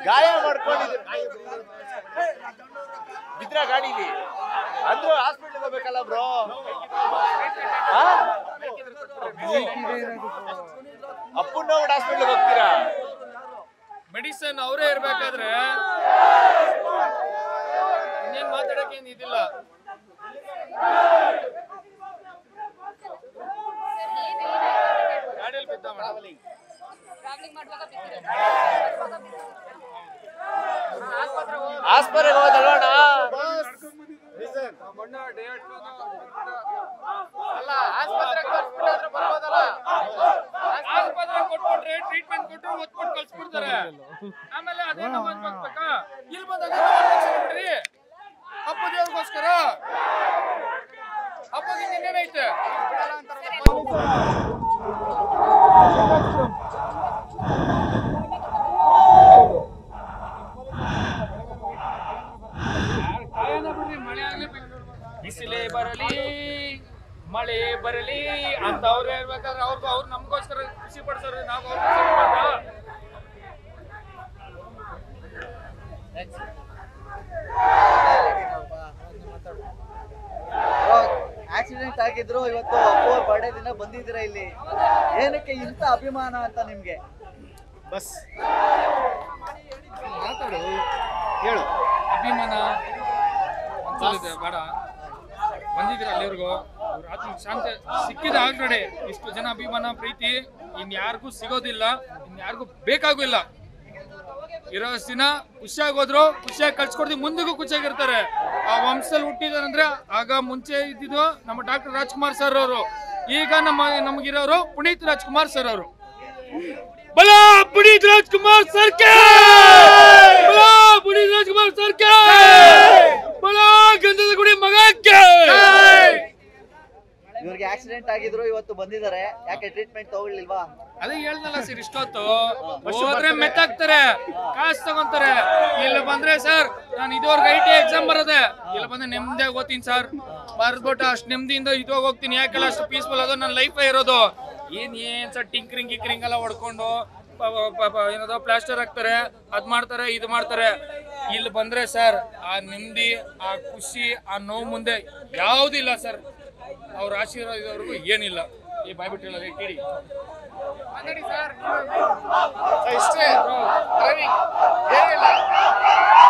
ಗಾಯ ಮಾಡ್ಕೊಂಡಿದ್ರು ಬಿದ್ರ ಗಾಡಿಲಿ ಅಂದ್ರೂ ಹಾಸ್ಪಿಟ್ಲಿಗೆ ಹೋಗ್ಬೇಕಲ್ಲ ಬ್ರೋ ಅಪ್ಪನ್ನ ನೋಡ್ಬಿಟ್ಟು ಹಾಸ್ಪಿಟ್ಲಿಗೆ ಹೋಗ್ತೀರಾ ಮೆಡಿಸನ್ ಅವರೇ ಇರ್ಬೇಕಾದ್ರೆ ಇನ್ನೇನ್ ಮಾತಾಡಕ್ಕೆ ಏನ್ ಇದಿಲ್ಲ ಗಾಡಿಯಲ್ಲಿ ಬಿದ್ದ ಮೇಡಮ್ ಟ್ರಾವೆಲಿಂಗ್ ಮಾಡುವಾಗ ಆಸ್ಪತ್ರೆಗೆ ಹೋದಲ್ವಣ ಅಲ್ಲ ಆಸ್ಪತ್ರೆಗೆ ಕಳ್ಸ್ಬಿಟ್ಟಾದ್ರೆ ಬರ್ಬೋದಲ್ಲ ಆಸ್ಪತ್ರೆಗೆ ಕೊಟ್ಬಿಟ್ರೆ ಟ್ರೀಟ್ಮೆಂಟ್ ಕೊಟ್ಟು ಒತ್ಬಿಟ್ಟು ಕಳ್ಸ್ಬಿಡ್ತಾರೆ ಆಮೇಲೆ ಅದೇ ನಮ್ಮ ಅನ್ಬೇಕಾ ಇಲ್ಲಿ ಬಂದಾಗ ಬಿಡ್ರಿ ಹಬ್ಬ ದೇವ್ರಿಗೋಸ್ಕರ ಹಬ್ಬಗೆ ಇನ್ನೇನೈತೆ ಕಾಯನ ಬಿಡ್ರಿ ಮಳೆ ಆಗ್ಲಿ ಬಿಸಿಲೇ ಬರಲಿ ಮಳೆ ಬರಲಿ ಅಂತ ಅವ್ರು ಹೇಳ್ಬೇಕಾದ್ರೆ ಅವ್ರಿಗೂ ಅವ್ರು ನಮಗೋಸ್ಕರ ಖುಷಿ ಪಡಿಸೋರು ನಾವು ಅವ್ರು ಖುಷಿ ಪಡ್ಬಾರ್ದಾ? ಆಕ್ಸಿಡೆಂಟ್ ಆಗಿದ್ರು ಇವತ್ತು ಅಪ್ಪು ಅವ್ರ ಬರ್ಡೇ ದಿನ ಬಂದಿದ್ದೀರಾ ಇಲ್ಲಿ ಏನಕ್ಕೆ ಇಂಥ ಅಭಿಮಾನ ಅಂತ ನಿಮ್ಗೆ ಬಸ್ ಮಾತಾಡು ಹೇಳು ಅಭಿಮಾನ ಅನ್ಸಲಿದೆ ಬೇಡ ಬಂದಿದ್ದೀರ ಅಲ್ಲಿವರೆಗೂ ಅವ್ರ ಆತ್ಮಕ್ಕೆ ಶಾಂತಿ ಸಿಕ್ಕಿದೆ ಆಲ್ರೆಡಿ ಇಷ್ಟು ಜನ ಅಭಿಮಾನ ಪ್ರೀತಿ ಇನ್ ಯಾರಿಗೂ ಸಿಗೋದಿಲ್ಲ ಇನ್ ಯಾರಿಗೂ ಬೇಕಾಗೂ ಇಲ್ಲ ಇರೋ ದಿನ ಖುಷಿಯಾಗಿ ಹೋದ್ರು ಖುಷಿಯಾಗಿ ಕಳ್ಸ್ಕೊಡ್ತೀವಿ ಮುಂದಿಗೂ ಖುಷಿಯಾಗಿರ್ತಾರೆ ಆ ವಂಶದಲ್ಲಿ ಹುಟ್ಟಿದಾರಂದ್ರೆ ಆಗ ಮುಂಚೆ ಇದ್ದಿದ್ದು ನಮ್ಮ ಡಾಕ್ಟರ್ ರಾಜ್ಕುಮಾರ್ ಸರ್ ಅವರು ಈಗ ನಮ್ಮ ನಮಗಿರೋರು ಪುನೀತ್ ರಾಜ್ಕುಮಾರ್ ಸರ್ ಅವರು ಬಲ ಪುನೀತ್ ರಾಜ್ಕುಮಾರ್ ಸರ್ಕೆ ಬಲ ಪುನೀತ್ ರಾಜ್ಕುಮಾರ್ ಸರ್ಕೆ ಬಲ ಗಂಧದ ಗುಡಿ ಮಗಕ್ಕೆ ಇವ್ರಿಗೆ ಆಕ್ಸಿಡೆಂಟ್ ಆಗಿದ್ರು ಇವತ್ತು ಬಂದಿದ್ದಾರೆ ಯಾಕೆ ಟ್ರೀಟ್ಮೆಂಟ್ ತಗೊಳ್ಳಿಲ್ವಾ ಅದೇ ಹೇಳ್ದಲ್ಲ ಸರ್ ಇಷ್ಟೊತ್ತು ಹೋದ್ರೆ ಮೆತ್ತಾಗ್ತಾರೆ ಕಾಸು ತಗೊಂತಾರೆ ಇಲ್ಲಿ ಬಂದ್ರೆ ಸರ್ ನಾನು ಇದುವರೆಗೆ ಐ ಟಿ ಎಕ್ಸಾಮ್ ಬರೋದೆ ಇಲ್ಲಿ ಬಂದ್ರೆ ನೆಮ್ಮದಿಯಾಗಿ ಓದ್ತೀನಿ ಸರ್ ಬರ್ದ್ಬಿಟ್ಟು ಅಷ್ಟು ನೆಮ್ಮದಿಯಿಂದ ಇದುವಾಗ ಹೋಗ್ತೀನಿ ಯಾಕೆಲ್ಲ ಅಷ್ಟು ಪೀಸ್ಫುಲ್ ಅದು ನನ್ನ ಲೈಫೇ ಇರೋದು ಏನ್ ಏನ್ ಸರ್ ಟಿಂಕ್ರಿಂಗ್ ಗಿಕ್ರಿಂಗ್ ಎಲ್ಲ ಹೊಡ್ಕೊಂಡು ಪ- ಪ- ಪ- ಏನದು ಪ್ಲಾಸ್ಟರ್ ಹಾಕ್ತಾರೆ ಅದ್ ಮಾಡ್ತಾರೆ ಇದು ಮಾಡ್ತಾರೆ ಇಲ್ಲಿ ಬಂದ್ರೆ ಸರ್ ಆ ನೆಮ್ಮದಿ ಆ ಖುಷಿ ಆ ನೋವು ಮುಂದೆ ಯಾವುದಿಲ್ಲ ಸರ್ ಅವ್ರ ಆಶೀರ್ವಾದ ಇರೋವರೆಗೂ ಏನಿಲ್ಲ ಈ ಬಾಯ್ಬಿಟ್ಟು ಹೇಳೋದು ಕೇಳಿ ಮಾತಾಡಿ ಸರ್ ಇಷ್ಟೇ ರವಿ ಏನಿಲ್ಲ